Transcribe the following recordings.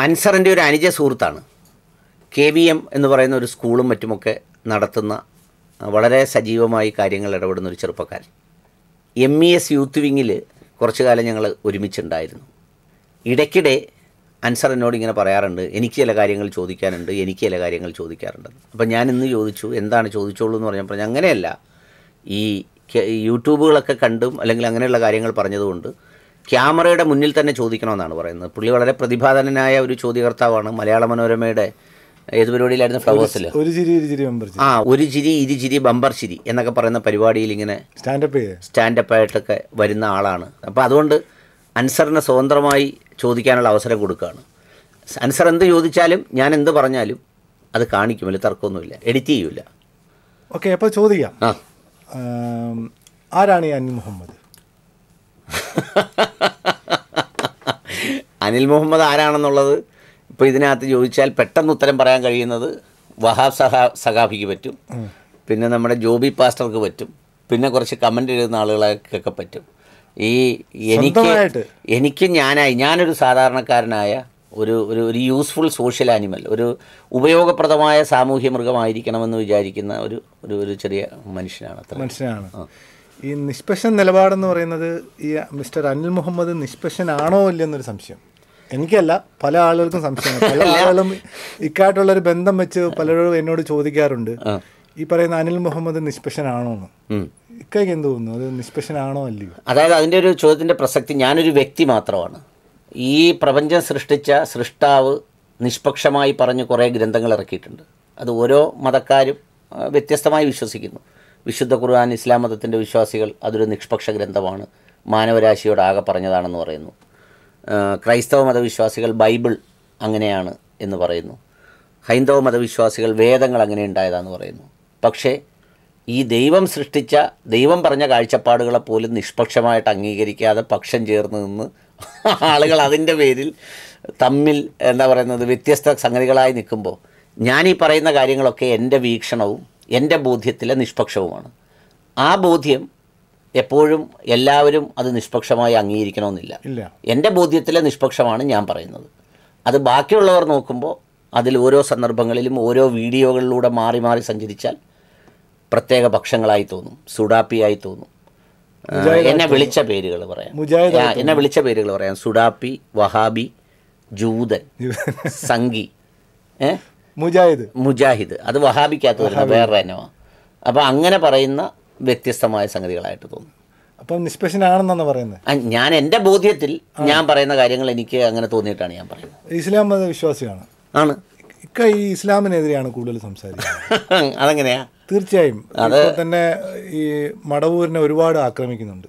അൻസറിൻ്റെ ഒരു അനുജ സുഹൃത്താണ് K V M എന്ന് പറയുന്ന ഒരു സ്കൂളും മറ്റുമൊക്കെ നടത്തുന്ന ആ, വളരെ സജീവമായി കാര്യങ്ങൾ ഇടപെടുന്ന ഒരു ചെറുപ്പക്കാരൻ എം ഇ എസ് യൂത്ത് വിങ്ങിൽ കുറച്ചു കാലം ഞങ്ങൾ ഒരുമിച്ചുണ്ടായിരുന്നു ഇടയ്ക്കിടെ അൻസർ എന്നോട് ഇങ്ങനെ പറയാറുണ്ട് എനിക്ക് ചില കാര്യങ്ങൾ ചോദിക്കാനുണ്ട് എനിക്ക് ചില കാര്യങ്ങൾ ചോദിക്കാറുണ്ട് അപ്പം ഞാൻ ഇന്ന് ചോദിച്ചു എന്താണ് ചോദിച്ചോളൂ എന്ന് പറഞ്ഞപ്പോൾ ഞാൻ അങ്ങനെയല്ല ഈ കെ- യൂട്യൂബുകളൊക്കെ കണ്ടും അല്ലെങ്കിൽ അങ്ങനെയുള്ള കാര്യങ്ങൾ പറഞ്ഞതുകൊണ്ട് ക്യാമറയുടെ മുന്നിൽ തന്നെ ചോദിക്കണമെന്നാണ് പറയുന്നത് പുള്ളി വളരെ പ്രതിഭാധനനായ ഒരു ചോദ്യകർത്താവാണ് മലയാള മനോരമയുടെ ഏത് പരിപാടിയിലായിരുന്നു ഫ്ലവേഴ്സിൽ ഒരു ചിരി ഒരു ചിരി മെമ്പർ ആ ഒരു ചിരി ഇരു ചിരി ബമ്പർ ചിരി എന്നൊക്കെ പറയുന്ന പരിപാടിയിൽ ഇങ്ങനെ സ്റ്റാൻഡപ്പ് ചെയ്യേ സ്റ്റാൻഡപ്പ് ആയിട്ടൊക്കെ വരുന്ന ആളാണ് അപ്പോൾ അതുകൊണ്ട് അൻസറിന് സ്വതന്ത്രമായി ചോദിക്കാനുള്ള അവസരം കൊടുക്കുകയാണ് അൻസർ എന്ത് ചോദിച്ചാലും ഞാൻ എന്ത് പറഞ്ഞാലും അത് കാണിക്കും വലിയ തർക്കമൊന്നുമില്ല എഡിറ്റ് ചെയ്യൂല ഓക്കെ അപ്പോൾ ചോദിക്കാം ആ ആം, ആരാണ് ഈ അനിൽ മുഹമ്മദ് അനിൽ മുഹമ്മദ് ആരാണെന്നുള്ളത് ഇപ്പോൾ ഇതിനകത്ത് ചോദിച്ചാൽ പെട്ടെന്ന് ഉത്തരം പറയാൻ കഴിയുന്നത് വഹാബ് സഹാ സഖാഫിക്ക് പറ്റും പിന്നെ നമ്മുടെ ജോബി പാസ്റ്റർക്ക് പറ്റും പിന്നെ കുറച്ച് കമൻ്റ് എഴുതുന്ന ആളുകളൊക്കെ പറ്റും ഈ എനിക്ക് സ്വന്തമായിട്ട്? എനിക്ക് ഞാനായി ഞാനൊരു സാധാരണക്കാരനായ ഒരു ഒരു ഒരു യൂസ്ഫുൾ സോഷ്യൽ ആനിമൽ ഒരു ഉപയോഗപ്രദമായ സാമൂഹ്യ മൃഗമായിരിക്കണമെന്ന് വിചാരിക്കുന്ന ഒരു ഒരു ഒരു ചെറിയ മനുഷ്യനാണ് അത്ര മനുഷ്യനാണ് ഈ നിഷ്പക്ഷൻ നിലപാടെന്ന് പറയുന്നത് ഈ മിസ്റ്റർ അനിൽ മുഹമ്മദ് നിഷ്പക്ഷനാണോ ഇല്ലെന്നൊരു സംശയം എനിക്കല്ല പല ആളുകൾക്കും സംശയമാണ് പല ആളുകളും ഇക്കായിട്ടുള്ള ഒരു ബന്ധം വെച്ച് പലരും എന്നോട് ചോദിക്കാറുണ്ട് ആ. ഈ പറയുന്ന അനിൽ മുഹമ്മദ് നിഷ്പക്ഷനാണോ എന്ന് ഉം. ഇക്കയ്ക്ക് എന്ത് തോന്നുന്നു അത് നിഷ്പക്ഷനാണോ അല്ലയോ അതായത് അതിൻ്റെ ഒരു ചോദ്യത്തിൻ്റെ പ്രസക്തി ഞാനൊരു വ്യക്തി മാത്രമാണ് ഈ പ്രപഞ്ചം സൃഷ്ടിച്ച സൃഷ്ടാവ് നിഷ്പക്ഷമായി പറഞ്ഞ് കുറേ ഗ്രന്ഥങ്ങൾ ഇറക്കിയിട്ടുണ്ട് അത് ഓരോ മതക്കാരും ആ, വ്യത്യസ്തമായി വിശ്വസിക്കുന്നു വിശുദ്ധ ഖുർആൻ ഇസ്ലാം മതത്തിൻ്റെ വിശ്വാസികൾ അതൊരു നിഷ്പക്ഷ ഗ്രന്ഥമാണ് മാനവരാശിയോട് ആകെ പറഞ്ഞതാണെന്ന് പറയുന്നു ആ, ക്രൈസ്തവ മതവിശ്വാസികൾ ബൈബിൾ അങ്ങനെയാണ് എന്ന് പറയുന്നു ഹൈന്ദവ മതവിശ്വാസികൾ വേദങ്ങൾ അങ്ങനെ ഉണ്ടായതാണെന്ന് പറയുന്നു പക്ഷേ ഈ ദൈവം സൃഷ്ടിച്ച ദൈവം പറഞ്ഞ കാഴ്ചപ്പാടുകളെ പോലും നിഷ്പക്ഷമായിട്ട് അംഗീകരിക്കാതെ പക്ഷം ചേർന്ന് നിന്ന് ആളുകൾ അതിൻ്റെ പേരിൽ തമ്മിൽ എന്താ പറയുന്നത് വ്യത്യസ്ത സംഗതികളായി നിൽക്കുമ്പോൾ ഞാൻ ഈ പറയുന്ന കാര്യങ്ങളൊക്കെ എൻ്റെ വീക്ഷണവും എൻ്റെ ബോധ്യത്തിലെ നിഷ്പക്ഷവുമാണ് ആ ബോധ്യം എപ്പോഴും എല്ലാവരും അത് നിഷ്പക്ഷമായി അംഗീകരിക്കണമെന്നില്ല ഇല്ല എൻ്റെ ബോധ്യത്തിലെ നിഷ്പക്ഷമാണ് ഞാൻ പറയുന്നത് അത് ബാക്കിയുള്ളവർ നോക്കുമ്പോൾ അതിൽ ഓരോ സന്ദർഭങ്ങളിലും ഓരോ വീഡിയോകളിലൂടെ മാറി മാറി സഞ്ചരിച്ചാൽ പ്രത്യേക പക്ഷങ്ങളായി തോന്നും സുഡാപ്പിയായി തോന്നും ആ, എന്നെ വിളിച്ച പേരുകൾ പറയാം മുജാഹിദ് ആ, എന്നെ വിളിച്ച പേരുകൾ പറയാം സുഡാപ്പി വഹാബി ജൂതൻ സംഗി ഏ മുജാഹിദ് മുജാഹിദ് അത് വഹാബിക്കകത്ത് വരുന്ന വേറെ ഇനമാണ് അപ്പോൾ അങ്ങനെ പറയുന്ന വ്യത്യസ്തമായ സംഗതികളായിട്ട് തോന്നും അപ്പം നിഷ്പക്ഷനാണെന്നാണ് പറയുന്നത് ആ, ഞാൻ എൻ്റെ ബോധ്യത്തിൽ ഞാൻ പറയുന്ന കാര്യങ്ങൾ എനിക്ക് അങ്ങനെ തോന്നിയിട്ടാണ് ഞാൻ പറയുന്നത് ഇസ്ലാം മത വിശ്വാസിയാണ് ആണ് ഇക്ക ഈ ഇസ്ലാമിനെതിരെയാണ് കൂടുതൽ സംസാരിക്കുന്നത് അതെങ്ങനെയാ തീർച്ചയായും ഇപ്പോൾ തന്നെ ഈ മടവൂരിനെ ഒരുപാട് ആക്രമിക്കുന്നുണ്ട്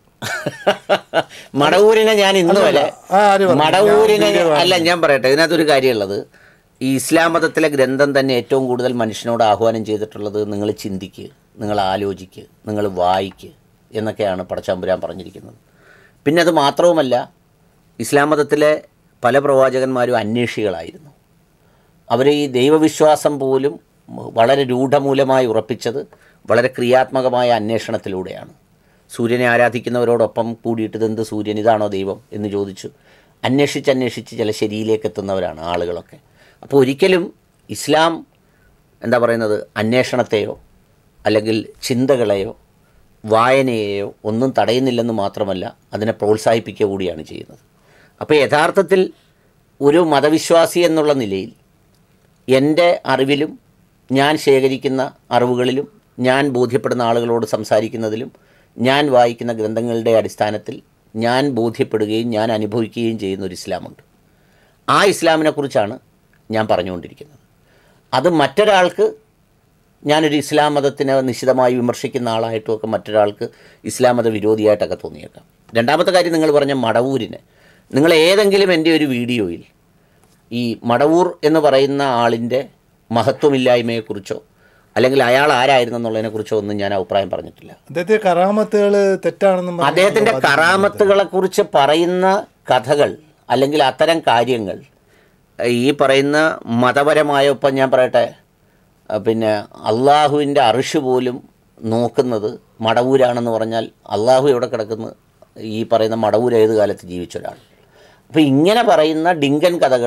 മടവൂരിനെ ഞാൻ ഇന്ന് വരെ ആ, ആര് പറഞ്ഞു? മടവൂരിനെ ഞാൻ വീഡിയോ അല്ല ഞാൻ പറയട്ടെ ഇതിനകത്തൊരു കാര്യമുള്ളത് ഈ ഇസ്ലാം മതത്തിലെ ഗ്രന്ഥം തന്നെ ഏറ്റവും കൂടുതൽ മനുഷ്യനോട് ആഹ്വാനം ചെയ്തിട്ടുള്ളത് നിങ്ങൾ ചിന്തിക്ക് നിങ്ങൾ ആലോചിക്ക് നിങ്ങൾ വായിക്ക് എന്നൊക്കെയാണ് പടച്ചാമ്പുരാൻ പറഞ്ഞിരിക്കുന്നത് പിന്നെ അത് മാത്രവുമല്ല ഇസ്ലാം മതത്തിലെ പല പ്രവാചകന്മാരും അന്വേഷികളായിരുന്നു അവർ ഈ ദൈവവിശ്വാസം പോലും വളരെ രൂഢമൂലമായി ഉറപ്പിച്ചത് വളരെ ക്രിയാത്മകമായ അന്വേഷണത്തിലൂടെയാണ് സൂര്യനെ ആരാധിക്കുന്നവരോടൊപ്പം കൂടിയിട്ട് ഇതെന്ത് സൂര്യൻ ഇതാണോ ദൈവം എന്ന് ചോദിച്ചു അന്വേഷിച്ച് അന്വേഷിച്ച് ചില ശരിയിലേക്ക് എത്തുന്നവരാണ് ആളുകളൊക്കെ അപ്പോൾ ഒരിക്കലും ഇസ്ലാം എന്താ പറയുന്നത് അന്വേഷണത്തെയോ അല്ലെങ്കിൽ ചിന്തകളെയോ വായനയെയോ ഒന്നും തടയുന്നില്ലെന്ന് മാത്രമല്ല അതിനെ പ്രോത്സാഹിപ്പിക്കുക കൂടിയാണ് ചെയ്യുന്നത് അപ്പോൾ യഥാർത്ഥത്തിൽ ഒരു മതവിശ്വാസി എന്നുള്ള നിലയിൽ എൻ്റെ അറിവിലും ഞാൻ ശേഖരിക്കുന്ന അറിവുകളിലും ഞാൻ ബോധ്യപ്പെടുന്ന ആളുകളോട് സംസാരിക്കുന്നതിലും ഞാൻ വായിക്കുന്ന ഗ്രന്ഥങ്ങളുടെ അടിസ്ഥാനത്തിൽ ഞാൻ ബോധ്യപ്പെടുകയും ഞാൻ അനുഭവിക്കുകയും ചെയ്യുന്ന ഒരു ഇസ്ലാമുണ്ട് ആ ഇസ്ലാമിനെക്കുറിച്ചാണ് ഞാൻ പറഞ്ഞുകൊണ്ടിരിക്കുന്നത് അത് മറ്റൊരാൾക്ക് ഞാനൊരു ഇസ്ലാം മതത്തിനെ നിശിതമായി വിമർശിക്കുന്ന ആളായിട്ടുമൊക്കെ മറ്റൊരാൾക്ക് ഇസ്ലാം മത വിരോധിയായിട്ടൊക്കെ തോന്നിയേക്കാം രണ്ടാമത്തെ കാര്യം നിങ്ങൾ പറഞ്ഞ മടവൂരിന് നിങ്ങൾ ഏതെങ്കിലും എൻ്റെ ഒരു വീഡിയോയിൽ ഈ മടവൂർ എന്ന് പറയുന്ന ആളിൻ്റെ മഹത്വമില്ലായ്മയെക്കുറിച്ചോ അല്ലെങ്കിൽ അയാൾ ആരായിരുന്നെന്നുള്ളതിനെക്കുറിച്ചോ ഒന്നും ഞാൻ അഭിപ്രായം പറഞ്ഞിട്ടില്ല അദ്ദേഹത്തെ കറാമത്തുകൾ തെറ്റാണെന്നും പറഞ്ഞ് അദ്ദേഹത്തിൻ്റെ കറാമത്തുകളെക്കുറിച്ച് പറയുന്ന കഥകൾ അല്ലെങ്കിൽ അത്തരം കാര്യങ്ങൾ ഈ പറയുന്ന മതപരമായ ഇപ്പം ഞാൻ പറയട്ടെ ആ, പിന്നെ അള്ളാഹുവിൻ്റെ അറിഷ് പോലും നോക്കുന്നത് മടവൂരാണെന്ന് പറഞ്ഞാൽ അള്ളാഹു എവിടെ കിടക്കുന്നു ഈ പറയുന്ന മടവൂർ ഏത് കാലത്ത് ജീവിച്ച ഒരാൾ അപ്പോൾ ഇങ്ങനെ പറയുന്ന ഡിങ്കൻ കഥകളും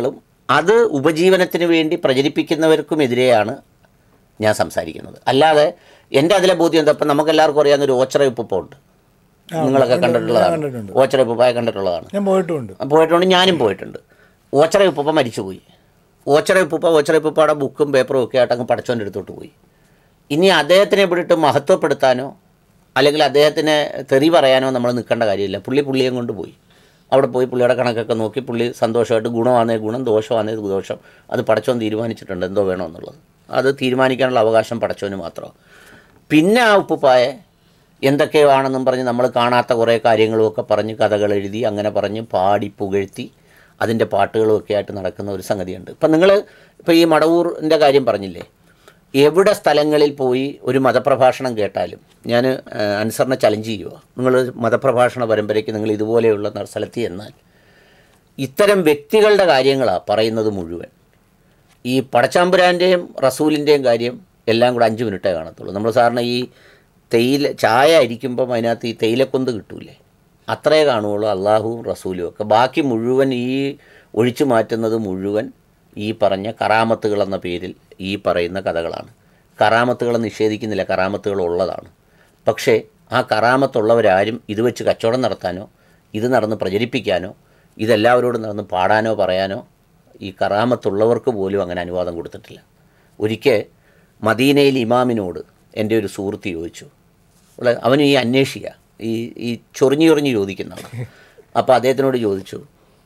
അത് ഉപജീവനത്തിന് വേണ്ടി പ്രചരിപ്പിക്കുന്നവർക്കുമെതിരെയാണ് ഞാൻ സംസാരിക്കുന്നത് അല്ലാതെ എൻ്റെ അതിലെ ബോധ്യം എന്താ ഇപ്പം നമുക്കെല്ലാവർക്കും അറിയാവുന്ന ഒരു ഓച്ചറ ഉപ്പുണ്ട് നിങ്ങളൊക്കെ കണ്ടിട്ടുള്ളതാണ് കണ്ടിട്ടുണ്ട്. ഓച്ചറ ഉപ്പുപ്പായ കണ്ടിട്ടുള്ളതാണ് ഞാൻ പോയിട്ടുമുണ്ട് പോയിട്ടുണ്ട് ഞാനും പോയിട്ടുണ്ട് ഓച്ചറ ഉപ്പുപ്പ മരിച്ചുപോയി ഓച്ചറ ഉപ്പുപ്പ ഓച്ചറ ഉപ്പുപ്പയുടെ ബുക്കും പേപ്പറും ഒക്കെ ആയിട്ട് അങ്ങ് പടച്ചോൻ്റെ അടുത്തോട്ട് പോയി ഇനി അദ്ദേഹത്തിനെ ഇവിടിട്ട് മഹത്വപ്പെടുത്താനോ അല്ലെങ്കിൽ അദ്ദേഹത്തിനെ തെറി പറയാനോ നമ്മൾ നിൽക്കേണ്ട കാര്യമില്ല പുള്ളി പുള്ളിയെ കൊണ്ട് പോയി അവിടെ പോയി പുള്ളിയുടെ കണക്കൊക്കെ നോക്കി പുള്ളി സന്തോഷമായിട്ട് ഗുണമാണേ ഗുണം ദോഷമാണേ ദോഷം അത് പടച്ചോൻ തീരുമാനിച്ചിട്ടുണ്ട് എന്തോ വേണമെന്നുള്ളത് അത് തീരുമാനിക്കാനുള്ള അവകാശം പടച്ചോന് മാത്രമാണ് പിന്നെ ആ ഉപ്പുപ്പായെ എന്തൊക്കെയോ ആണെന്നും പറഞ്ഞ് നമ്മൾ കാണാത്ത കുറേ കാര്യങ്ങളുമൊക്കെ പറഞ്ഞ് കഥകൾ എഴുതി അങ്ങനെ പറഞ്ഞ് പാടി പുകഴ്ത്തി അതിൻ്റെ പാട്ടുകളുമൊക്കെ ആയിട്ട് നടക്കുന്ന ഒരു സംഗതിയുണ്ട് ഇപ്പം നിങ്ങൾ ഇപ്പോൾ ഈ മടവൂറിൻ്റെ കാര്യം പറഞ്ഞില്ലേ എവിടെ സ്ഥലങ്ങളിൽ പോയി ഒരു മതപ്രഭാഷണം കേട്ടാലും ഞാൻ അൻസറിനെ ചലഞ്ച് ചെയ്യുക നിങ്ങൾ മതപ്രഭാഷണ പരമ്പരയ്ക്ക് നിങ്ങൾ ഇതുപോലെയുള്ള ന- സ്ഥലത്ത് ചെന്നാൽ ഇത്തരം വ്യക്തികളുടെ കാര്യങ്ങളാണ് പറയുന്നത് മുഴുവൻ ഈ പടച്ചാമ്പുരാൻ്റെയും റസൂലിൻ്റെയും കാര്യം എല്ലാം കൂടെ അഞ്ച് മിനിറ്റേ കാണത്തുള്ളൂ നമ്മൾ സാറിന് ഈ തേയില ചായ അരിക്കുമ്പം അതിനകത്ത് ഈ തേയിലക്കൊന്ത് കിട്ടൂലേ അത്രേ കാണുകയുള്ളൂ അള്ളാഹുവും റസൂലും ഒക്കെ ബാക്കി മുഴുവൻ ഈ ഒഴിച്ചു മാറ്റുന്നത് മുഴുവൻ ഈ പറഞ്ഞ കറാമത്തുകൾ എന്ന പേരിൽ ഈ പറയുന്ന കഥകളാണ് കറാമത്തുകൾ നിഷേധിക്കുന്നില്ല കറാമത്തുകൾ ഉള്ളതാണ് പക്ഷേ ആ കറാമത്തുള്ളവരാരും ഇത് വെച്ച് കച്ചവടം നടത്താനോ ഇത് നടന്ന് പ്രചരിപ്പിക്കാനോ ഇതെല്ലാവരോടും നടന്ന് പാടാനോ പറയാനോ ഈ കറാമത്തുള്ളവർക്ക് പോലും അങ്ങനെ അനുവാദം കൊടുത്തിട്ടില്ല ഒരിക്കൽ മദീനയിൽ ഇമാമിനോട് എൻ്റെ ഒരു സുഹൃത്ത് ചോദിച്ചു ഉള്ള അവന് ഈ അന്വേഷിക്കുക ഈ ഈ ചൊറിഞ്ഞു ചൊറിഞ്ഞ് ചോദിക്കുന്നതാണ് അപ്പോൾ അദ്ദേഹത്തിനോട് ചോദിച്ചു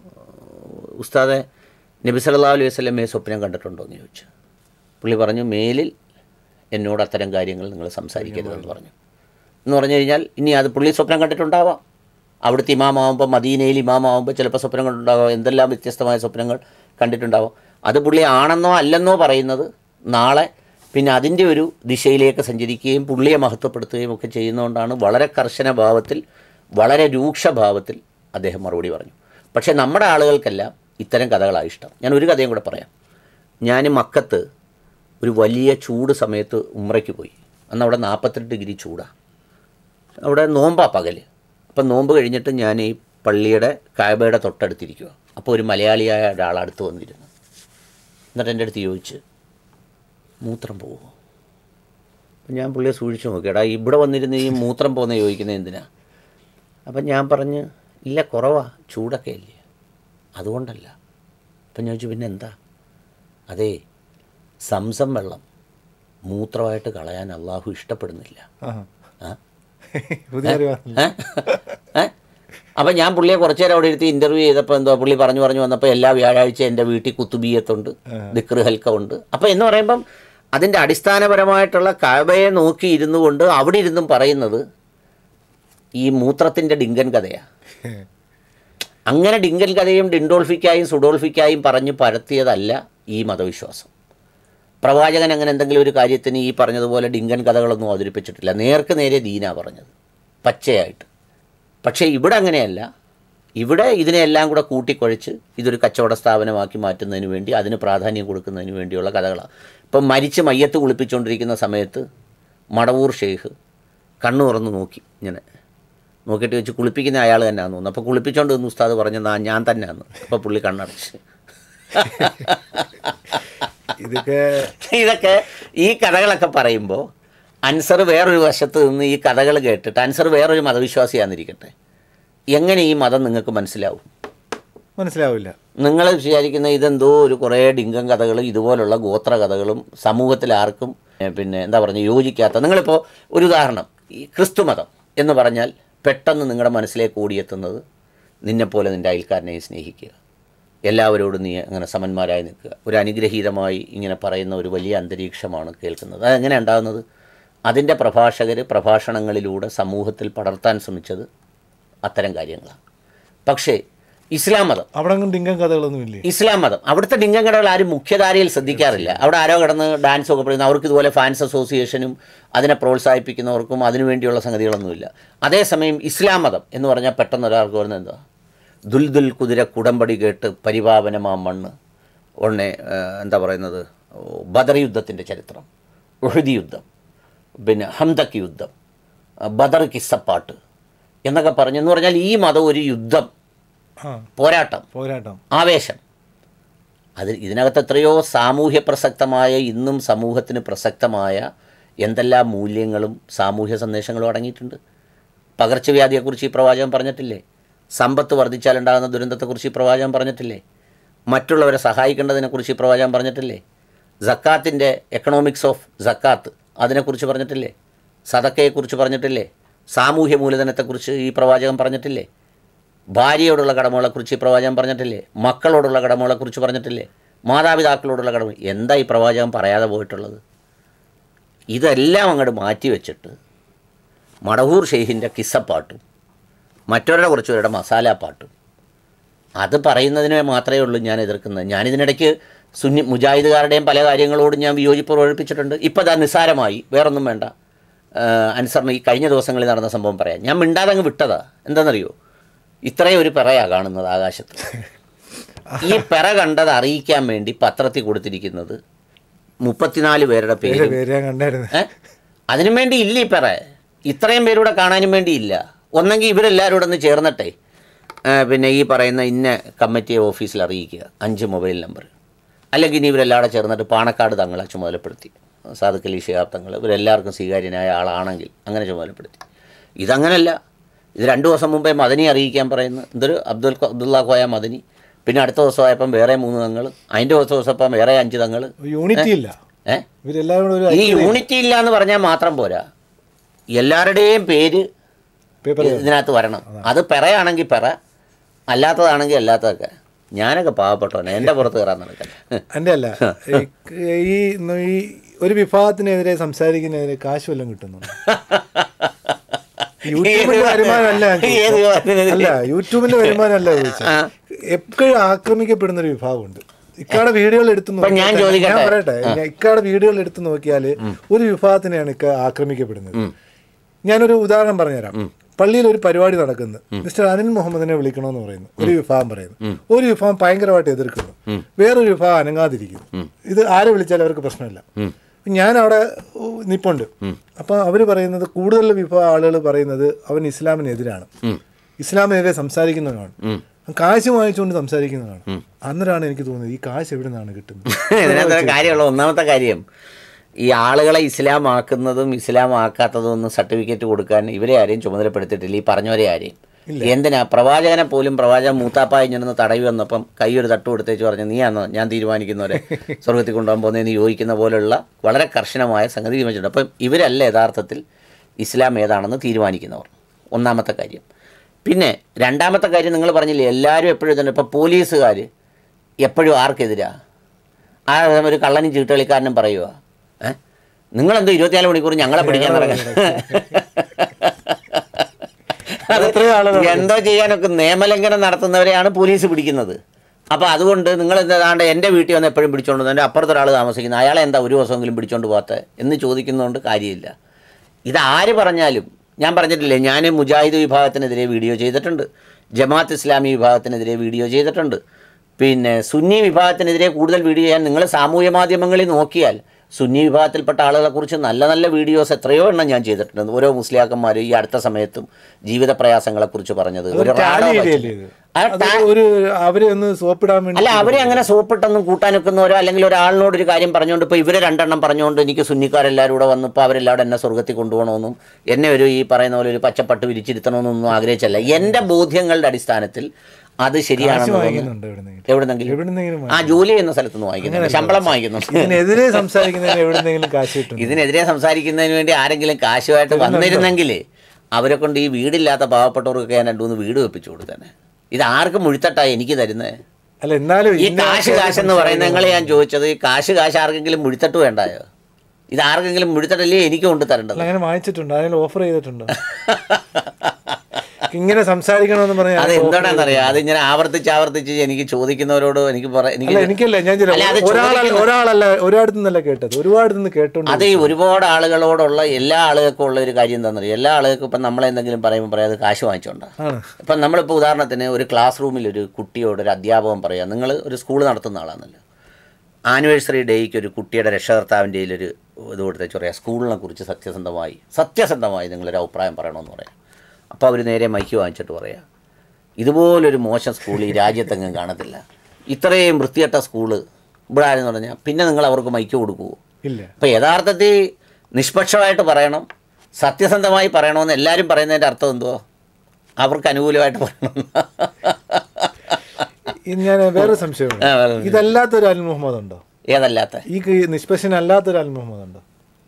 ഉസ്താദെ നബി സല്ലല്ലാഹു അലൈഹി വസല്ലമയെ സ്വപ്നം കണ്ടിട്ടുണ്ടോ എന്ന് ചോദിച്ചു പുള്ളി പറഞ്ഞു മേലിൽ എന്നോട് അത്തരം കാര്യങ്ങൾ നിങ്ങൾ സംസാരിക്കരുതെന്ന് പറഞ്ഞു എന്ന് പറഞ്ഞു കഴിഞ്ഞാൽ ഇനി അത് പുള്ളി സ്വപ്നം കണ്ടിട്ടുണ്ടാവാം അവിടുത്തെ ഇമാമാവുമ്പോൾ മദീനയിൽ ഇമാമാവുമ്പോൾ ചിലപ്പോൾ സ്വപ്നം കണ്ടിട്ടുണ്ടാവാം എന്തെല്ലാം വ്യത്യസ്തമായ സ്വപ്നങ്ങൾ കണ്ടിട്ടുണ്ടാവാം അത് പുള്ളി ആണെന്നോ അല്ലെന്നോ പറയുന്നത് നാളെ പിന്നെ അതിൻ്റെ ഒരു ദിശയിലേക്ക് സഞ്ചരിക്കുകയും പുള്ളിയെ മഹത്വപ്പെടുത്തുകയും ഒക്കെ ചെയ്യുന്നതുകൊണ്ടാണ് വളരെ കർശന ഭാവത്തിൽ വളരെ രൂക്ഷ ഭാവത്തിൽ അദ്ദേഹം മറുപടി പറഞ്ഞു പക്ഷേ നമ്മുടെ ആളുകൾക്കെല്ലാം ഇത്തരം കഥകളാണ് ഇഷ്ടം ഞാൻ ഒരു കഥയും കൂടെ പറയാം ഞാൻ മക്കത്ത് ഒരു വലിയ ചൂട് സമയത്ത് ഉമ്രയ്ക്ക് പോയി അന്ന് അവിടെ നാൽപ്പത്തെട്ട് ഡിഗ്രി ചൂടാണ് അവിടെ നോമ്പാ പകല് അപ്പം നോമ്പ് കഴിഞ്ഞിട്ട് ഞാൻ ഈ പള്ളിയുടെ കായബയുടെ തൊട്ടടുത്തിരിക്കുക അപ്പോൾ ഒരു മലയാളിയായ ഒരാൾ അടുത്ത് വന്നിരുന്നു എന്നിട്ട് എൻ്റെ അടുത്ത് ചോദിച്ച് മൂത്രം പോവുമോ അപ്പം ഞാൻ പുള്ളിയെ സൂക്ഷിച്ച് നോക്കി എടാ ഇവിടെ വന്നിരുന്ന് ഈ മൂത്രം പോകുന്ന ചോദിക്കുന്നത് എന്തിനാ അപ്പം ഞാൻ പറഞ്ഞ് ഇല്ല കുറവാ ചൂടൊക്കെ അല്ലേ അതുകൊണ്ടല്ല അപ്പം ഞാൻ ചോദിച്ചു പിന്നെ എന്താ അതേ സംസം വെള്ളം മൂത്രമായിട്ട് കളയാൻ അള്ളാഹു ഇഷ്ടപ്പെടുന്നില്ല ആഹാ. ആ പുതിയ അറിവാണ് ഏ? ഏ? അപ്പം ഞാൻ പുള്ളിയെ കുറച്ച് നേരം അവിടെ ഇരുത്തി ഇൻ്റർവ്യൂ ചെയ്തപ്പോൾ എന്തോ പുള്ളി പറഞ്ഞു പറഞ്ഞു വന്നപ്പോൾ എല്ലാ വ്യാഴാഴ്ച എൻ്റെ വീട്ടിൽ കുത്തുബീയത്തുണ്ട് ദിക്ർ ഹൽക്ക ഉണ്ട് അപ്പോൾ എന്ന് പറയുമ്പം അതിൻ്റെ അടിസ്ഥാനപരമായിട്ടുള്ള കാബയെ നോക്കി ഇരുന്നു കൊണ്ട് അവിടെ ഇരുന്നും പറയുന്നത് ഈ മൂത്രത്തിൻ്റെ ഡിങ്കൻ കഥയാണ് അങ്ങനെ ഡിങ്കൻ കഥയും ഡിൻഡോൾഫിക്കായും സുഡോൾഫിക്കായും പറഞ്ഞ് പരത്തിയതല്ല ഈ മതവിശ്വാസം പ്രവാചകൻ അങ്ങനെ എന്തെങ്കിലും ഒരു കാര്യത്തിന് ഈ പറഞ്ഞതുപോലെ ഡിങ്കൻ കഥകളൊന്നും അവതരിപ്പിച്ചിട്ടില്ല നേർക്ക് നേരെ ദീന പറഞ്ഞത് പച്ചയായിട്ട് പക്ഷേ ഇവിടെ അങ്ങനെയല്ല ഇവിടെ ഇതിനെല്ലാം കൂടെ കൂട്ടിക്കുഴച്ച് ഇതൊരു കച്ചവട സ്ഥാപനമാക്കി മാറ്റുന്നതിന് വേണ്ടി അതിന് പ്രാധാന്യം കൊടുക്കുന്നതിന് വേണ്ടിയുള്ള കഥകളാണ് ഇപ്പം മരിച്ച് മയ്യത്ത് കുളിപ്പിച്ചുകൊണ്ടിരിക്കുന്ന സമയത്ത് മടവൂർ ഷെയ്ഖ് കണ്ണു തുറന്ന് നോക്കി ഇങ്ങനെ നോക്കിയിട്ട് വെച്ച് കുളിപ്പിക്കുന്ന അയാൾ തന്നെയാണെന്ന് തോന്നുന്നു അപ്പോൾ കുളിപ്പിച്ചുകൊണ്ട് നിന്ന് ഉസ്താദ് പറഞ്ഞത് ഞാൻ തന്നെയാന്ന് അപ്പോൾ പുള്ളി കണ്ണടച്ച് ഇതൊക്കെ ഇതൊക്കെ ഈ കഥകളൊക്കെ പറയുമ്പോൾ അൻസർ വേറൊരു വശത്ത് നിന്ന് ഈ കഥകൾ കേട്ടിട്ട് അൻസർ വേറൊരു മതവിശ്വാസിയാന്നിരിക്കട്ടെ എങ്ങനെ ഈ മതം നിങ്ങൾക്ക് മനസ്സിലാവും മനസ്സിലാവില്ല നിങ്ങൾ വിചാരിക്കുന്ന ഇതെന്തോ ഒരു കുറേ ഡിങ്കം കഥകളും ഇതുപോലുള്ള ഗോത്ര കഥകളും സമൂഹത്തിൽ ആർക്കും ഏ, പിന്നെ എന്താ പറയുക യോജിക്കാത്ത നിങ്ങളിപ്പോൾ ഒരു ഉദാഹരണം ഈ ക്രിസ്തു മതം എന്ന് പറഞ്ഞാൽ പെട്ടെന്ന് നിങ്ങളുടെ മനസ്സിലേക്ക് ഓടിയെത്തുന്നത് നിന്നെപ്പോലെ നിൻ്റെ അയൽക്കാരനെ സ്നേഹിക്കുക എല്ലാവരോടും നീ അങ്ങനെ സമന്മാരായി നിൽക്കുക ഒരു അനുഗ്രഹീതമായി ഇങ്ങനെ പറയുന്ന ഒരു വലിയ അന്തരീക്ഷമാണ് കേൾക്കുന്നത് അതെങ്ങനെ ഉണ്ടാകുന്നത് അതിൻ്റെ പ്രഭാഷകർ പ്രഭാഷണങ്ങളിലൂടെ സമൂഹത്തിൽ പടർത്താൻ ശ്രമിച്ചത് അത്തരം കാര്യങ്ങളാണ് പക്ഷേ ഇസ്ലാം മതം അവിടെ അങ്ങ് ഡിങ്കം കഥകളൊന്നും ഇല്ലേ ഇസ്ലാം മതം അവിടുത്തെ ഡിങ്കങ്കടകൾ ആരും മുഖ്യധാരയിൽ ശ്രദ്ധിക്കാറില്ല അവിടെ ആരോ കിടന്ന് ഡാൻസ് ഒക്കെ പറയുന്നു അവർക്ക് ഇതുപോലെ ഫാൻസ് അസോസിയേഷനും അതിനെ പ്രോത്സാഹിപ്പിക്കുന്നവർക്കും അതിനു വേണ്ടിയുള്ള സംഗതികളൊന്നുമില്ല അതേസമയം ഇസ്ലാം മതം എന്ന് പറഞ്ഞാൽ പെട്ടെന്ന് ഒരാൾക്ക് വരുന്നത് എന്താ ദുൽദുൽ കുതിര കുടമ്പടി കേട്ട് പരിപാവനമാ മണ്ണ് ഉടനെ ആ, എന്താ പറയുന്നത് ഓ, ബദർ യുദ്ധത്തിൻ്റെ ചരിത്രം ഉഹദി യുദ്ധം പിന്നെ ഹംദക്ക് യുദ്ധം ആ, ബദർ കിസ്സപ്പാട്ട് എന്നൊക്കെ പറഞ്ഞെന്ന് പറഞ്ഞാൽ ഈ മതം ഒരു യുദ്ധം ആ പോരാട്ടം പോരാട്ടം ആവേശം അത് ഇതിനകത്ത് എത്രയോ സാമൂഹ്യ പ്രസക്തമായ ഇന്നും സമൂഹത്തിന് പ്രസക്തമായ എന്തെല്ലാം മൂല്യങ്ങളും സാമൂഹ്യ സന്ദേശങ്ങളും അടങ്ങിയിട്ടുണ്ട് പകർച്ചവ്യാധിയെക്കുറിച്ച് ഈ പ്രവാചകൻ പറഞ്ഞിട്ടില്ലേ സമ്പത്ത് വർദ്ധിച്ചാലുണ്ടാകുന്ന ദുരന്തത്തെക്കുറിച്ച് ഈ പ്രവാചകൻ പറഞ്ഞിട്ടില്ലേ മറ്റുള്ളവരെ സഹായിക്കേണ്ടതിനെക്കുറിച്ച് ഈ പ്രവാചകൻ പറഞ്ഞിട്ടില്ലേ സക്കാത്തിൻ്റെ എക്കണോമിക്സ് ഓഫ് സക്കാത്ത് അതിനെക്കുറിച്ച് പറഞ്ഞിട്ടില്ലേ സതക്കയെക്കുറിച്ച് പറഞ്ഞിട്ടില്ലേ സാമൂഹ്യ മൂലധനത്തെക്കുറിച്ച് ഈ പ്രവാചകൻ പറഞ്ഞിട്ടില്ലേ ഭാര്യയോടുള്ള കടമകളെക്കുറിച്ച് ഈ പ്രവാചകൻ പറഞ്ഞിട്ടില്ലേ മക്കളോടുള്ള കടമകളെക്കുറിച്ച് പറഞ്ഞിട്ടില്ലേ മാതാപിതാക്കളോടുള്ള കടമ എന്താ ഈ പ്രവാചകൻ പറയാതെ പോയിട്ടുള്ളത് ഇതെല്ലാം അങ്ങോട്ട് മാറ്റി വെച്ചിട്ട് മടവൂർ ഷെയ്ഖിൻ്റെ കിസ്സപ്പാട്ടും മറ്റവരുടെ കുറച്ചുപേരുടെ മസാലപ്പാട്ടും അത് പറയുന്നതിനെ മാത്രമേ ഉള്ളൂ ഞാൻ എതിർക്കുന്നത് ഞാനിതിനിടയ്ക്ക് സുന്നി മുജാഹിദുകാരുടെയും പല കാര്യങ്ങളോടും ഞാൻ വിയോജിപ്പ് പ്രകടിപ്പിച്ചിട്ടുണ്ട് ഇപ്പോൾ അതാ നിസ്സാരമായി വേറൊന്നും വേണ്ട അനുസരണം ഈ കഴിഞ്ഞ ദിവസങ്ങളിൽ നടന്ന സംഭവം പറയാം ഞാൻ മിണ്ടാതെ അങ്ങ് വിട്ടതാ എന്താണെന്നറിയോ ഇത്രയും ഒരു പിറയാ കാണുന്നത് ആകാശത്ത് ഈ പിറ കണ്ടത് അറിയിക്കാൻ വേണ്ടി പത്രത്തിൽ കൊടുത്തിരിക്കുന്നത് മുപ്പത്തിനാല് പേരുടെ പേര് പേര് ഞാൻ കണ്ടായിരുന്നു ഏ? അതിനും വേണ്ടി ഇല്ല ഈ പറ ഇത്രയും പേരൂടെ കാണാനും വേണ്ടി ഇല്ല ഒന്നെങ്കിൽ ഇവരെല്ലാവരും കൂടെ ഒന്ന് ചേർന്നിട്ടെ ഏ, പിന്നെ ഈ പറയുന്ന ഇന്ന കമ്മിറ്റി ഓഫീസിൽ അറിയിക്കുക അഞ്ച് മൊബൈൽ നമ്പർ അല്ലെങ്കിൽ ഇനി ഇവരെല്ലാവരും ചേർന്നിട്ട് പാണക്കാട് തങ്ങളെ ചുമതലപ്പെടുത്തി സാദുഖ് അലി ഷിഹാബ് തങ്ങൾ ഇവരെല്ലാവർക്കും സ്വീകാര്യനായ ആളാണെങ്കിൽ അങ്ങനെ ചുമതലപ്പെടുത്തി ഇതങ്ങനല്ല ഇത് രണ്ട് ദിവസം മുമ്പേ മദനി അറിയിക്കാൻ പറയുന്നു എന്തൊരു അബ്ദുൽ ഖ- അബ്ദുള്ള കോയ മദനി പിന്നെ അടുത്ത ദിവസമായപ്പം വേറെ മൂന്ന് തങ്ങൾ അതിൻ്റെ ദിവസം ദിവസം വേറെ അഞ്ച് തങ്ങൾ യൂണിറ്റി ഇല്ല ഏഹ് ഇവരെല്ലാവരും കൂടെ ഒരു ഈ യൂണിറ്റി ഇല്ല എന്ന് പറഞ്ഞാൽ മാത്രം പോരാ എല്ലാവരുടെയും പേര് പേപ്പർ ഇതിനകത്ത് വരണം അത് പെറയാണെങ്കിൽ പെറ അല്ലാത്തതാണെങ്കിൽ അല്ലാത്തതൊക്കെ ഞാനൊക്കെ പാവപ്പെട്ടവനെ എൻ്റെ പുറത്ത് കയറാൻ നടക്കല്ല എൻ്റെ അല്ല ഈ- ഈ ഈ ഒരു വിഭാഗത്തിനെതിരെ സംസാരിക്കുന്നതിന് കാശ് വല്ലതും കിട്ടുന്നുണ്ട് യൂട്യൂബിന്റെ വരുമാനമല്ല ഞാൻ ചോദിച്ചത്. ഏത് വിഭാഗത്തിനെതിരെ? അല്ല യൂട്യൂബിന്റെ വരുമാനമല്ല ചോദിച്ചത് എപ്പോഴും ആക്രമിക്കപ്പെടുന്ന ഒരു വിഭാഗമുണ്ട് ഇക്കാടെ വീഡിയോകൾ എടുത്ത് ഇപ്പൊ ഞാൻ നോക്കിയാൽ- ചോദിക്കട്ടെ? ഞാൻ പറയട്ടെ ഞാൻ ഇക്കാടെ വീഡിയോകൾ എടുത്ത് നോക്കിയാൽ ഒരു വിഭാഗത്തിനെയാണ് ഇക്ക ആക്രമിക്കപ്പെടുന്നത് ഞാനൊരു ഉദാഹരണം പറഞ്ഞുതരാം പള്ളിയിൽ ഒരു പരിപാടി നടക്കുന്നു മിസ്റ്റർ അനിൽ മുഹമ്മദിനെ വിളിക്കണമെന്ന് പറയുന്നു ഒരു വിഭാഗം പറയുന്നു ഒരു വിഭാഗം ഭയങ്കരമായിട്ട് എതിർക്കുന്നു വേറൊരു വിഭാഗം അനങ്ങാതിരിക്കുന്നു ഇത് ആരെ വിളിച്ചാലും അവർക്ക് പ്രശ്നമില്ല ഞാൻ അവിടെ ഉ, നിപ്പുണ്ട് അപ്പൊ അവര് പറയുന്നത് കൂടുതൽ വിഭാഗം ആളുകൾ പറയുന്നത് അവൻ ഇസ്ലാമിനെതിരാണ് ഇസ്ലാമിനെതിരെ സംസാരിക്കുന്നവനാണ് കാശ് വാങ്ങിച്ചുകൊണ്ട് സംസാരിക്കുന്നതാണ് അന്നേരമാണ് എനിക്ക് തോന്നുന്നത് ഈ കാശ് എവിടെ നിന്നാണ് കിട്ടുന്നത് ഇതിനകത്ത് ഒരു കാര്യമുള്ള ഒന്നാമത്തെ കാര്യം ഈ ആളുകളെ ഇസ്ലാം ആക്കുന്നതും ഇസ്ലാം ആക്കാത്തതും ഒന്നും സർട്ടിഫിക്കറ്റ് കൊടുക്കാൻ ഇവരെ ആരെയും ചുമതലപ്പെടുത്തിയിട്ടില്ല ഈ പറഞ്ഞവരെ ആരെയും എന്തിനാ പ്രവാചകനെ പോലും പ്രവാചകൻ മൂത്താപ്പായി ഞാനൊന്ന് തടവി വന്നപ്പം കൈ ഒരു തട്ട് കൊടുത്തേച്ച് പറഞ്ഞു നീയാണോ ഞാൻ തീരുമാനിക്കുന്നവരെ സ്വർഗത്തിൽ കൊണ്ടുപോകാൻ പോകുന്നതെന്ന് യോജിക്കുന്ന പോലുള്ള വളരെ കർശനമായ സംഗതി തീരുമാനിച്ചിട്ടുണ്ട് അപ്പം ഇവരല്ല യഥാർത്ഥത്തിൽ ഇസ്ലാം ഏതാണെന്ന് തീരുമാനിക്കുന്നവർ ഒന്നാമത്തെ കാര്യം പിന്നെ രണ്ടാമത്തെ കാര്യം നിങ്ങൾ പറഞ്ഞില്ലേ എല്ലാവരും എപ്പോഴും തന്നെ ഇപ്പോൾ പോലീസുകാർ എപ്പോഴും ആർക്കെതിരാ ആ ഒരു കള്ളനും ചീട്ടുകളിക്കാരനും പറയുക ഏ നിങ്ങളെന്തോ ഇരുപത്തിനാല് മണിക്കൂർ ഞങ്ങളെ പിടിക്കാൻ അത് എത്രയോ ആളുകൾ നടക്കുന്നത് എന്തോ ചെയ്യാനൊക്കെ നിയമലംഘനം നടത്തുന്നവരെയാണ് പോലീസ് പിടിക്കുന്നത് അപ്പോൾ അതുകൊണ്ട് നിങ്ങൾ എന്താണ്ട് എൻ്റെ വീട്ടിൽ വന്ന് എപ്പോഴും പിടിച്ചോണ്ട് വന്നു എൻ്റെ അപ്പുറത്ത് ഒരാൾ താമസിക്കുന്നത് അയാളെ എന്താ ഒരു ദിവസമെങ്കിലും പിടിച്ചോണ്ട് പോകാത്ത എന്ന് ചോദിക്കുന്നതുകൊണ്ട് കാര്യമില്ല ഇത് ആര് പറഞ്ഞാലും ഞാൻ പറഞ്ഞിട്ടില്ലേ ഞാൻ മുജാഹിദ് വിഭാഗത്തിനെതിരെ വീഡിയോ ചെയ്തിട്ടുണ്ട് ജമാഅത്ത് ഇസ്ലാമി വിഭാഗത്തിനെതിരെ വീഡിയോ ചെയ്തിട്ടുണ്ട് പിന്നെ സുന്നി വിഭാഗത്തിനെതിരെ കൂടുതൽ വീഡിയോ ചെയ്യാൻ നിങ്ങൾ സാമൂഹ്യ മാധ്യമങ്ങളിൽ നോക്കിയാൽ സുന്നി വിഭാഗത്തിൽപ്പെട്ട ആളുകളെക്കുറിച്ച് നല്ല നല്ല വീഡിയോസ് എത്രയോ എണ്ണം ഞാൻ ചെയ്തിട്ടുണ്ട് ഓരോ മുസ്ലിയാക്കന്മാർ ഈ അടുത്ത സമയത്തും ജീവിത പ്രയാസങ്ങളെക്കുറിച്ച് പറഞ്ഞത് ഒരു ടാലി റാഡോ ചെയ്തല്ലേ ഇത്? ആ അത് ഒരു അവരെ ഒന്ന് സോപ്പിടാൻ വേണ്ടി അല്ല അവരെ അങ്ങനെ സോപ്പിട്ടൊന്നും കൂട്ടാൻ നിൽക്കുന്നവരോ അല്ലെങ്കിൽ ഒരാളിനോട് ഒരു കാര്യം പറഞ്ഞുകൊണ്ട് ഇപ്പോൾ ഇവരെ രണ്ടെണ്ണം പറഞ്ഞുകൊണ്ട് എനിക്ക് സുന്നിക്കാരെല്ലാവരും കൂടെ വന്നപ്പോൾ അവരെല്ലാവരും എന്നെ സ്വർഗത്തിൽ കൊണ്ടുപോകണമെന്നും എന്നെ ഒരു ഈ പറയുന്ന പോലെ ഒരു പച്ചപ്പട്ട് വിരിച്ചിരുത്തണമെന്നൊന്നും ആഗ്രഹിച്ചല്ല എൻ്റെ ബോധ്യങ്ങളുടെ അടിസ്ഥാനത്തിൽ അത് ശരിയാണെന്ന് തോന്നുന്നു വാങ്ങിക്കുന്നുണ്ട് എവിടുന്നെങ്കിലും എവിടുന്നെങ്കിലും എവിടുന്നെങ്കിലും ആ ജോലി ചെയ്യുന്ന സ്ഥലത്ത് നിന്ന് വാങ്ങിക്കുന്നുണ്ട് ശമ്പളം വാങ്ങിക്കുന്നുണ്ട് ഇതിനെതിരെ സംസാരിക്കുന്നതിന് എവിടുന്നെങ്കിലും കാശ് കിട്ടുന്നു ഇതിനെതിരെ സംസാരിക്കുന്നതിന് വേണ്ടി ആരെങ്കിലും കാശുമായിട്ട് വന്നിരുന്നെങ്കിൽ അവരെ കൊണ്ട് ഈ വീടില്ലാത്ത പാവപ്പെട്ടവർക്ക് ഞാൻ രണ്ടു മൂന്ന് വീട് വെപ്പിച്ചു കൊടുത്തേനെ ഇത് ആർക്കും മുഴുത്തട്ടാ എനിക്ക് തരുന്നത് അല്ല എന്നാലും ഈ ഇന്ന കാശ് കാശ് എന്ന് പറയുന്നത് നിങ്ങളെ ഞാൻ ചോദിച്ചത് ഈ കാശ് കാശ് ആർക്കെങ്കിലും മുഴുത്തട്ട് വേണ്ടായോ ഇത് ആർക്കെങ്കിലും മുഴുത്തട്ടല്ലേ എനിക്ക് കൊണ്ട് തരേണ്ടത് അല്ല, അങ്ങനെ വാങ്ങിച്ചിട്ടുണ്ടോ അതിന് ഓഫർ ചെയ്തിട്ടുണ്ടോ ഇങ്ങനെ സംസാരിക്കണമെന്ന് പറഞ്ഞാൽ അത് എന്താണെന്നറിയാം അത് ഇങ്ങനെ ആവർത്തിച്ച് ആവർത്തിച്ച് എനിക്ക് ചോദിക്കുന്നവരോട് എനിക്ക് പറ- എനിക്ക് അല്ല എനിക്കല്ല ഞാൻ ചില- അല്ല, അത് ഒരാളല്ല ചോദിക്കുന്ന- ഒരാളല്ല ഒരാടത്തു നിന്നല്ല കേട്ടത് ഒരുപാട് നിന്ന് കേട്ടോണ്ട് അത് ഈ ഒരുപാട് ആളുകളോടുള്ള എല്ലാ ആളുകൾക്കും ഉള്ള ഒരു കാര്യം എന്താണെന്നറിയാം എല്ലാ ആളുകൾക്കും ഇപ്പം നമ്മളെന്തെങ്കിലും പറയുമ്പോൾ പറയാം അത് കാശ് വാങ്ങിച്ചോണ്ടാ ആണ് ഇപ്പം നമ്മളിപ്പോൾ ഉദാഹരണത്തിന് ഒരു ക്ലാസ് റൂമിൽ ഒരു കുട്ടിയോട് ഒരു അധ്യാപകൻ പറയാം നിങ്ങൾ ഒരു സ്കൂൾ നടത്തുന്ന ആളാണല്ലോ ആനിവേഴ്സറി ഡേയ്ക്ക് ഒരു കുട്ടിയുടെ രക്ഷകർത്താവിൻ്റെ ഒരു ഇത് കൊടുത്തേച്ച് പറയാം സ്കൂളിനെ കുറിച്ച് സത്യസന്ധമായി സത്യസന്ധമായി നിങ്ങളൊരു അഭിപ്രായം പറയണമെന്ന് പറയാം അപ്പോൾ അവർ നേരെ മൈക്ക് വാങ്ങിച്ചിട്ട് പറയാം ഇതുപോലൊരു മോശം സ്കൂൾ ഈ രാജ്യത്തെങ്ങും കാണത്തില്ല ഇത്രയും വൃത്തികെട്ട സ്കൂള് ഇവിടെ ആരെന്ന് പറഞ്ഞാൽ പിന്നെ നിങ്ങൾ അവർക്ക് മൈക്ക് കൊടുക്കുമോ ഇല്ല അപ്പോൾ യഥാർത്ഥത്തിൽ നിഷ്പക്ഷമായിട്ട് പറയണം സത്യസന്ധമായി പറയണമെന്ന് എല്ലാവരും പറയുന്നതിൻ്റെ അർത്ഥം എന്തുവാ അവർക്ക് അനുകൂലമായിട്ട് പറയണം ഇത് ഞാൻ വേറെ സംശയമുണ്ട് ആ, വേറെ ഇതല്ലാത്തൊരു അൽ മുഹമ്മദ് ഉണ്ടോ ഏതല്ലാത്ത ഈ ക- നിഷ്പക്ഷൻ അല്ലാത്തൊരു അൽ മുഹമ്മദ് ഉണ്ടോ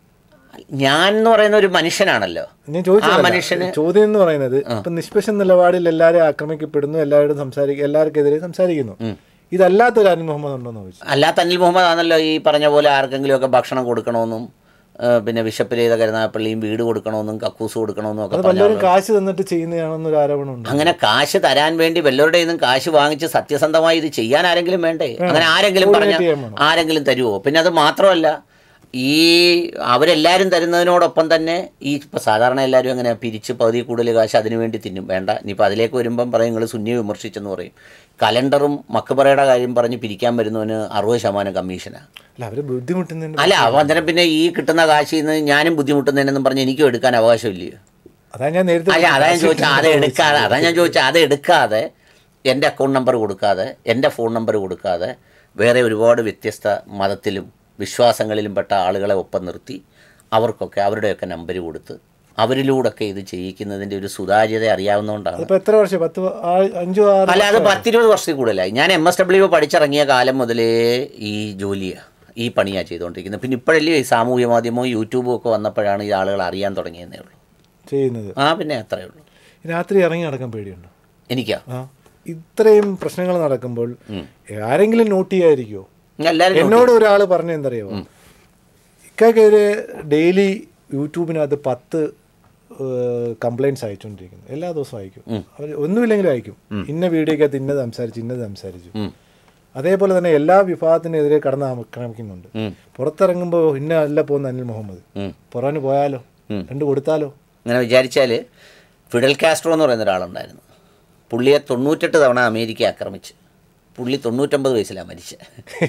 ഞാൻ എന്ന് പറയുന്ന ഒരു മനുഷ്യനാണല്ലോ ഞാൻ ആ ചോദിച്ചതല്ല. മനുഷ്യന് ചോദ്യം എന്ന് പറയുന്നത് ഇപ്പൊ നിഷ്പക്ഷൻ നിലപാടിൽ എല്ലാവരും ആക്രമിക്കപ്പെടുന്നു എല്ലാവരും സംസാരിക്കും എല്ലാവർക്കെതിരെ സംസാരിക്കുന്നു ഇതല്ലാത്തൊരു അൽ മുഹമ്മദ് ഉണ്ടോ എന്ന് ചോദിച്ചു അല്ലാത്ത അനിൽ മുഹമ്മദ് ആണല്ലോ ഈ പറഞ്ഞ പോലെ ആർക്കെങ്കിലുമൊക്കെ ഭക്ഷണം കൊടുക്കണമെന്നും ആ, പിന്നെ ബിഷപ്പ് ചെയ്ത കരുനാഗപ്പള്ളിയും വീട് കൊടുക്കണമെന്നും കക്കൂസ് കൊടുക്കണമെന്നും ഒക്കെ അത് പറഞ്ഞ പലരും കാശ് തന്നിട്ട് ചെയ്യുന്നതാണെന്നൊരു ആരോപണമുണ്ട് അങ്ങനെ കാശ് തരാൻ വേണ്ടി വല്ലവരുടെ നിന്നും കാശ് വാങ്ങിച്ച് സത്യസന്ധമായി ഇത് ചെയ്യാൻ ആരെങ്കിലും വേണ്ടേ അങ്ങനെ ആരെങ്കിലും പറഞ്ഞ ചെയ്യാൻ വേണം. ആരെങ്കിലും തരുമോ പിന്നെ അത് മാത്രമല്ല ഈ അവരെല്ലാവരും തരുന്നതിനോടൊപ്പം തന്നെ ഈ ഇപ്പം സാധാരണ എല്ലാവരും അങ്ങനെ പിരിച്ച് പകുതി കൂടുതൽ കാശ് അതിനു വേണ്ടി തിന്നും വേണ്ട ഇനിയിപ്പോൾ അതിലേക്ക് വരുമ്പം പറയും നിങ്ങൾ സുന്നി വിമർശിച്ചെന്ന് പറയും കലണ്ടറും മക്കബറയുടെ കാര്യം പറഞ്ഞ് പിരിക്കാൻ വരുന്നവന് അറുപത് ശതമാനം കമ്മീഷനാണ് അല്ല അവര് ബുദ്ധിമുട്ടുന്നുണ്ട് അല്ല അപ്പോൾ അന്നേരം പിന്നെ ഈ കിട്ടുന്ന കാശിൽ നിന്ന് ഞാനും ബുദ്ധിമുട്ടുന്നതിനെന്നും പറഞ്ഞ് എനിക്കും എടുക്കാൻ അവകാശമില്ലയോ അതാ ഞാൻ നേരത്തെ അല്ല അതാ ഞാൻ ചോദിച്ചാൽ അത് എടുക്കാതെ അതാ ഞാൻ ചോദിച്ചാൽ അത് എടുക്കാതെ എൻ്റെ അക്കൗണ്ട് നമ്പർ കൊടുക്കാതെ എൻ്റെ ഫോൺ നമ്പർ കൊടുക്കാതെ വേറെ ഒരുപാട് വ്യത്യസ്ത മതത്തിലും വിശ്വാസങ്ങളിലും പെട്ട ആളുകളെ ഒപ്പം നിർത്തി അവർക്കൊക്കെ അവരുടെയൊക്കെ നമ്പർ കൊടുത്ത് അവരിലൂടെയൊക്കെ ഇത് ചെയ്യിക്കുന്നതിൻ്റെ ഒരു സുതാര്യത അറിയാവുന്നതുകൊണ്ടാണ് അതിപ്പോ എത്ര വർഷം പത്ത് ആ- അഞ്ചോ ആറ് അല്ല അത് പത്തിരുപത് വർഷത്തിൽ കൂടുതലായി ഞാൻ എം എസ് ഡബ്ല്യു പഠിച്ചിറങ്ങിയ കാലം മുതലേ ഈ ജോലിയാണ് ഈ പണിയാണ് ചെയ്തുകൊണ്ടിരിക്കുന്നത് പിന്നെ ഇപ്പോഴല്ലേ ഈ സാമൂഹ്യ മാധ്യമവും യൂട്യൂബും ഒക്കെ വന്നപ്പോഴാണ് ഈ ആളുകൾ അറിയാൻ തുടങ്ങിയെന്നേ ഉള്ളൂ ചെയ്യുന്നത് ആ പിന്നെ അത്രയേ ഉള്ളൂ രാത്രി ഇറങ്ങി നടക്കാൻ പേടിയുണ്ടോ എനിക്കാ ആ ഇത്രയും പ്രശ്നങ്ങൾ നടക്കുമ്പോൾ ആരെങ്കിലും നോട്ട് ചെയ്യാതിരിക്കുമോ എല്ലാവരും എന്നോട് ഒരാൾ പറഞ്ഞ എന്തറിയോ ഇക്കാക്കെതിരെ ഡെയിലി യൂട്യൂബിനകത്ത് പത്ത് കംപ്ലൈൻറ്റ്സ് അയച്ചുകൊണ്ടിരിക്കുന്നു എല്ലാ ദിവസവും അയക്കും അവർ ഒന്നുമില്ലെങ്കിലും അയക്കും ഇന്ന വീഡിയോക്കകത്ത് ഇന്നത് സംസാരിച്ചു ഇന്നത് സംസാരിച്ചു ഉം. അതേപോലെ തന്നെ എല്ലാ വിഭാഗത്തിനെതിരെ കടന്ന് ആക്രമിക്കുന്നുണ്ട് ഉം. പുറത്തിറങ്ങുമ്പോൾ ഇന്ന അല്ല പോകുന്ന അനിൽ മുഹമ്മദ് ഉം. പുറകിന് പോയാലോ രണ്ട് കൊടുത്താലോ അങ്ങനെ വിചാരിച്ചാൽ ഫിഡൽ കാസ്ട്രോ എന്ന് പറയുന്ന ഒരാളുണ്ടായിരുന്നു പുള്ളിയെ തൊണ്ണൂറ്റെട്ട് തവണ അമേരിക്ക ആക്രമിച്ച് പുള്ളി തൊണ്ണൂറ്റൊമ്പത് വയസ്സിലാണ് മരിച്ചത്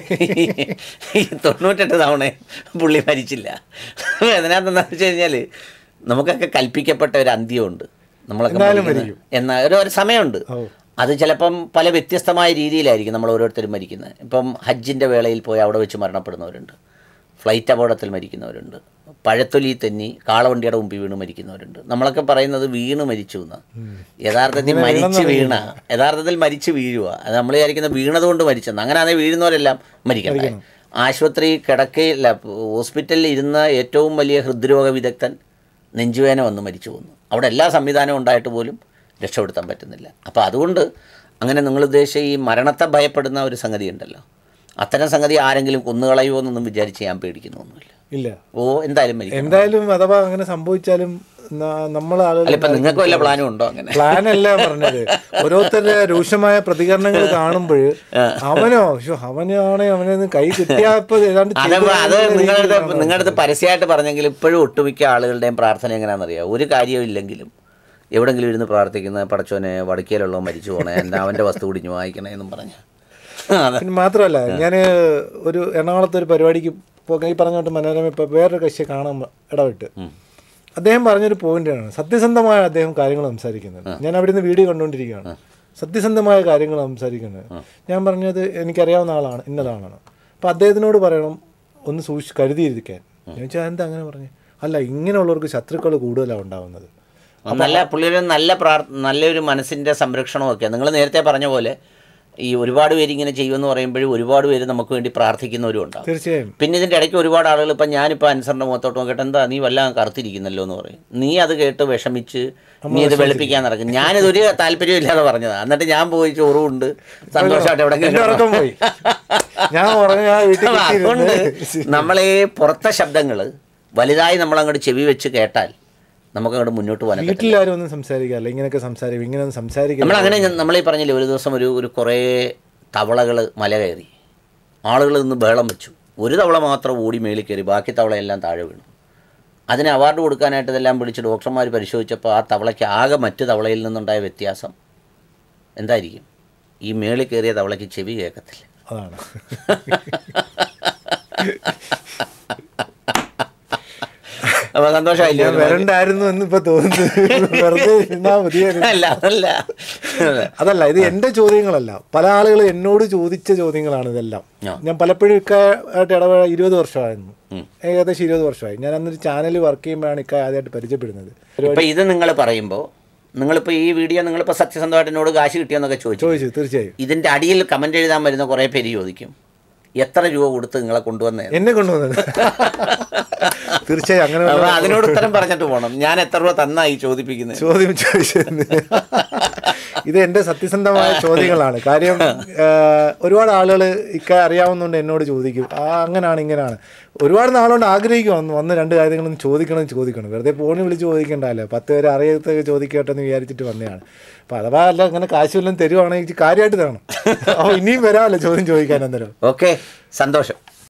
ഈ തൊണ്ണൂറ്റെട്ട് തവണ പുള്ളി മരിച്ചില്ല അതിനകത്തെന്താ വെച്ച് കഴിഞ്ഞാൽ നമുക്കൊക്കെ കൽപ്പിക്കപ്പെട്ട ഒരു അന്ത്യമുണ്ട് നമ്മളൊക്കെ മരിക്കുന്നത്. എന്ന ഒരു ഒരു സമയമുണ്ട് ഓ അത് ചിലപ്പം പല വ്യത്യസ്തമായ രീതിയിലായിരിക്കും നമ്മൾ ഓരോരുത്തരും മരിക്കുന്നത് ഇപ്പം ഹജ്ജിൻ്റെ വേളയിൽ പോയി അവിടെ വെച്ച് മരണപ്പെടുന്നവരുണ്ട് ഫ്ലൈറ്റ് അപകടത്തിൽ മരിക്കുന്നവരുണ്ട് പഴത്തൊലി തെന്നി കാളവണ്ടിയുടെ മുമ്പിൽ വീണ് മരിക്കുന്നവരുണ്ട് നമ്മളൊക്കെ പറയുന്നത് വീണ് മരിച്ചു എന്ന് യഥാർത്ഥത്തിൽ മരിച്ച് വീണ യഥാർത്ഥത്തിൽ മരിച്ച് വീഴുക അത് നമ്മൾ വിചാരിക്കുന്ന വീണതുകൊണ്ട് മരിച്ചെന്ന് അങ്ങനെ ആണെങ്കിൽ വീഴുന്നവരെല്ലാം മരിക്കണ്ടേ ആശുപത്രി കിടക്കയില്ല ഹോസ്പിറ്റലിൽ ഇരുന്ന ഏറ്റവും വലിയ ഹൃദ്രോഗ വിദഗ്ധൻ നെഞ്ചുവേന വന്ന് മരിച്ചു പോകുന്നു അവിടെ എല്ലാ സംവിധാനവും ഉണ്ടായിട്ട് പോലും രക്ഷപ്പെടുത്താൻ പറ്റുന്നില്ല അപ്പോൾ അതുകൊണ്ട് അങ്ങനെ നിങ്ങൾ ഉദ്ദേശിച്ച ഈ മരണത്തെ ഭയപ്പെടുന്ന ഒരു സംഗതി ഉണ്ടല്ലോ അത്തരം സംഗതി ആരെങ്കിലും കൊന്നുകളയുമോ എന്നൊന്നും വിചാരിച്ച് ഞാൻ പേടിക്കുന്നൊന്നുമില്ല ഇല്ല ഓ എന്തായാലും മരിക്കും എന്തായാലും അഥവാ അങ്ങനെ സംഭവിച്ചാലും നമ്മൾ അല്ല ആളുകൾ ഇപ്പം നിങ്ങൾക്ക് വല്ല പ്ലാനും ഉണ്ടോ അങ്ങനെ പ്ലാൻ അല്ല പറഞ്ഞത് ഓരോരുത്തരുടെ രൂക്ഷമായ പ്രതികരണങ്ങൾ കാണുമ്പോൾ അവനോ ശോ, അവനാണെ അവനെ കൈ കിട്ടിയപ്പോ ഏതാണ്ട് അത് ചെയ്തു അത് എന്നുള്ള നിങ്ങളുടെ രീതിയിലാണ് നിങ്ങളുടെ അടുത്ത് പരസ്യമായിട്ട് പറഞ്ഞെങ്കിൽ ഇപ്പോഴും ഒട്ടുമിക്ക ആളുകളുടെയും പ്രാർത്ഥന എങ്ങനെയാണെന്നറിയാം ഒരു കാര്യമില്ലെങ്കിലും എവിടെങ്കിലും ഇരുന്ന് പ്രാർത്ഥിക്കുന്ന പടച്ചോനെ വടക്കേലുള്ള മരിച്ചു പോണേ എൻ്റെ അവൻ്റെ വസ്തു കുടിഞ്ഞു വായിക്കണേ എന്നും പറഞ്ഞു അതെ പിന്നെ മാത്രമല്ല ഞാൻ ഒരു എറണാകുളത്ത് ഒരു പരിപാടിക്ക് പോകാൻ ഈ പറഞ്ഞോട്ട് മനോരമ ഇപ്പോൾ വേറൊരു കക്ഷിയെ കാണാൻ ഇടപെട്ട് അദ്ദേഹം പറഞ്ഞൊരു പോയിന്റാണ് സത്യസന്ധമായ അദ്ദേഹം കാര്യങ്ങൾ സംസാരിക്കുന്നത് ഞാൻ അവിടെ നിന്ന് വീഡിയോ കണ്ടുകൊണ്ടിരിക്കുകയാണ് സത്യസന്ധമായ കാര്യങ്ങൾ സംസാരിക്കുന്നത് ഞാൻ പറഞ്ഞത് എനിക്കറിയാവുന്ന ആളാണ് ഇന്നതാളാണ് അപ്പോൾ അദ്ദേഹത്തിനോട് പറയണം ഒന്ന് സൂക്ഷിച്ച് കരുതിയിരിക്കാൻ ഞാൻ വെച്ചാൽ എന്താ അങ്ങനെ പറഞ്ഞു അല്ല ഇങ്ങനെയുള്ളവർക്ക് ശത്രുക്കൾ കൂടുതലാണ് ഉണ്ടാവുന്നത് നല്ല പുള്ളിയുടെ നല്ല പ്രാർ നല്ലൊരു മനസ്സിൻ്റെ സംരക്ഷണമൊക്കെ നിങ്ങൾ നേരത്തെ പറഞ്ഞ പോലെ ഈ ഒരുപാട് പേര് ഇങ്ങനെ ചെയ്യുമെന്ന് പറയുമ്പോഴും ഒരുപാട് പേര് നമുക്ക് വേണ്ടി പ്രാർത്ഥിക്കുന്നവരും ഉണ്ടാവും തീർച്ചയായും പിന്നെ ഇതിൻ്റെ ഇടയ്ക്ക് ഒരുപാട് ആളുകൾ ഇപ്പം ഞാനിപ്പോൾ അൻസറിൻ്റെ മുഖത്തോട്ട് നോക്കിയിട്ട് എന്താ നീ വല്ല കറുത്തിരിക്കുന്നല്ലോ എന്ന് പറയും നീ അത് കേട്ട് വിഷമിച്ച് നീ ഇത് വെളുപ്പിക്കാൻ നടക്കും ഞാനിതൊരു താല്പര്യമില്ലാതെ പറഞ്ഞതാണ് എന്നിട്ട് ഞാൻ പോയി ചോറുണ്ട് സന്തോഷമായിട്ട് എൻ്റെ എവിടെ ഉറക്കം പോയി ഞാൻ ഉറങ്ങി ആ വീട്ടിൽ അതുകൊണ്ട് കുത്തിയിരുന്ന് നമ്മളെ പുറത്തെ ശബ്ദങ്ങൾ വലുതായി നമ്മളങ്ങോട്ട് ചെവി വെച്ച് കേട്ടാൽ നമുക്കങ്ങോട്ട് മുന്നോട്ട് പോകാൻ വീട്ടിലാരും ഒന്നും സംസാരിക്കാറില്ല ഇങ്ങനെയൊക്കെ സംസാരിക്കും ഇങ്ങനെ ഒന്നും സംസാരിക്കില്ല നമ്മൾ അങ്ങനെ നമ്മളീ പറഞ്ഞില്ലേ ഒരു ദിവസം ഒരു ഒരു കുറേ തവളകൾ മല കയറി ആളുകൾ നിന്ന് ബഹളം വെച്ചു ഒരു തവള മാത്രം ഓടി മേളിൽ കയറി ബാക്കി തവളയെല്ലാം താഴെ വീണു അതിന് അവാർഡ് കൊടുക്കാനായിട്ട് ഇതെല്ലാം വിളിച്ച് ഡോക്ടർമാർ പരിശോധിച്ചപ്പോൾ ആ തവളയ്ക്ക് ആകെ മറ്റ് തവളയിൽ നിന്നുണ്ടായ വ്യത്യാസം എന്തായിരിക്കും ഈ മേളിൽ കയറിയ തവളയ്ക്ക് ചെവി കേൾക്കത്തില്ല അതാണ് അപ്പോൾ സന്തോഷമായില്ലേ ഞാൻ വരണ്ടായിരുന്നു എന്ന് ഇപ്പൊ തോന്നുന്നു വെറുതെ ഇരുന്നാ മതിയായിരുന്നു അല്ല അതല്ല അതല്ല ഇത് എൻ്റെ ചോദ്യങ്ങളല്ല പല ആളുകൾ എന്നോട് ചോദിച്ച ചോദ്യങ്ങളാണ് ഇതെല്ലാം ആ. ഞാൻ പലപ്പോഴും ഇക്കായിട്ട് ഇടവേള ഇരുപത് വർഷമായിരുന്നു ഏകദേശം ഇരുപത് വർഷമായി ഞാൻ അന്നൊരു ചാനൽ വർക്ക് ചെയ്യുമ്പോഴാണ് ഇക്ക ആദ്യമായിട്ട് പരിചയപ്പെടുന്നത് ഇപ്പൊ ഇത് നിങ്ങൾ പറയുമ്പോൾ നിങ്ങളിപ്പോൾ ഈ വീഡിയോ നിങ്ങളിപ്പോൾ സത്യസന്ധമായിട്ട് എന്നോട് കാശ് കിട്ടിയെന്നൊക്കെ ചോദിച്ചു ചോദിച്ചു തീർച്ചയായും ഇതിന്റെ അടിയിൽ കമന്റ് എഴുതാൻ വരുന്ന കുറേ പേര് ചോദിക്കും എത്ര രൂപ കൊടുത്ത് നിങ്ങളെ കൊണ്ടുവന്നേ എന്നെ കൊണ്ടുവന്നത് തീർച്ചയായും അങ്ങനെ അപ്പൊ വല്ല അതിനോട് ഉത്തരം പറഞ്ഞിട്ട് പോകണം ഞാൻ എത്ര രൂപ തന്നായി ചോദിപ്പിക്കുന്നത് ചോദ്യം ചോദിച്ചത് ഇത് എൻ്റെ സത്യസന്ധമായ ചോദ്യങ്ങളാണ് കാര്യം ആ, ഒരുപാട് ആളുകൾ ഇക്ക അറിയാവുന്നതുകൊണ്ട് എന്നോട് ചോദിക്കും ആ അങ്ങനെയാണ് ഇങ്ങനെയാണ് ഒരുപാട് നാളുകൊണ്ട് ആഗ്രഹിക്കും വന്ന് വന്ന് രണ്ട് കാര്യങ്ങളും ചോദിക്കണം ചോദിക്കണം വെറുതെ ഫോണിൽ വിളിച്ച് ചോദിക്കണ്ടല്ലോ പത്ത് പേര് അറിയാത്തൊക്കെ ചോദിക്കട്ടെ എന്ന് വിചാരിച്ചിട്ട് വന്നതാണ് അപ്പോൾ അഥവാ അല്ല അങ്ങനെ കാശ് വല്ലതും തരുവാണെങ്കിൽ കാര്യമായിട്ട് തരണം അപ്പോൾ ഇനിയും വരാമല്ലോ ചോദ്യം ചോദിക്കാൻ അന്നേരം ഓക്കെ സന്തോഷം